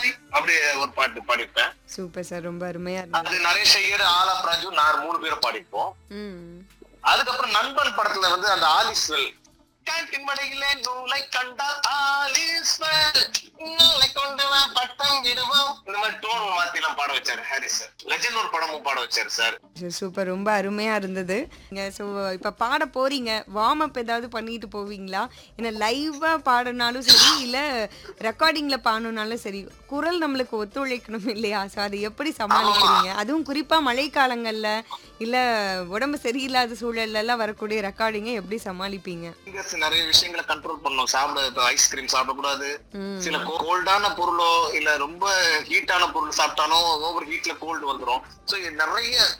Hi அப்படி ஒரு பாட்டு பாடிப்பேன் சூப்பர் சார் ரொம்ப அருமையா இருந்தது அது நரேஷ் ஐயர் ஆலா ராஜு நான் மூணு பேரும் பாடிப்போம் ம் அதுக்கப்புறம் நண்பன் படத்துல வந்து அந்த ஆலிஸ்வெல் கேண்டின் மடையிலே நூலை கண்டால் ஆலிஸ்வெல் நூலை கொண்டு வா பட்டம் விடுவோம் இந்த மாதிரி டோன் மாத்தி எல்லாம் பாட வச்சாரு ஹாரிஸ் சார் லெஜண்ட் ஒரு படமும் பாட வச்சாரு சார் சூப்பர் ரொம்ப அருமையா இருந்தது ஸோ இப்போ பாட போறீங்க வார்ம் அப் ஏதாவது பண்ணிட்டு போவீங்களா ஏன்னா லைவா பாடினாலும் சரி இல்ல ரெக்கார்டிங்ல பாடணும்னாலும் சரி குரல் நம்மளுக்கு ஒத்துழைக்கணும் இல்லையா ஸோ அதை எப்படி சமாளிக்கிறீங்க அதுவும் குறிப்பா மழைக்காலங்கள்ல இல்ல உடம்பு சரியில்லாத சூழல்ல எல்லாம் வரக்கூடிய ரெக்கார்டிங்கை எப்படி சமாளிப்பீங்க Fingers நிறைய விஷயங்களை கண்ட்ரோல் பண்ணணும் சாப்பிட இப்போ ஐஸ்கிரீம் சாப்பிடக்கூடாது ம். சில கோல்டான பொருளோ இல்ல ரொம்ப ஹீட்டான பொருள் சாப்பிட்டாலும் ஓவர் ஹீட்ல கோல்டு வந்துரும் சோ நிறைய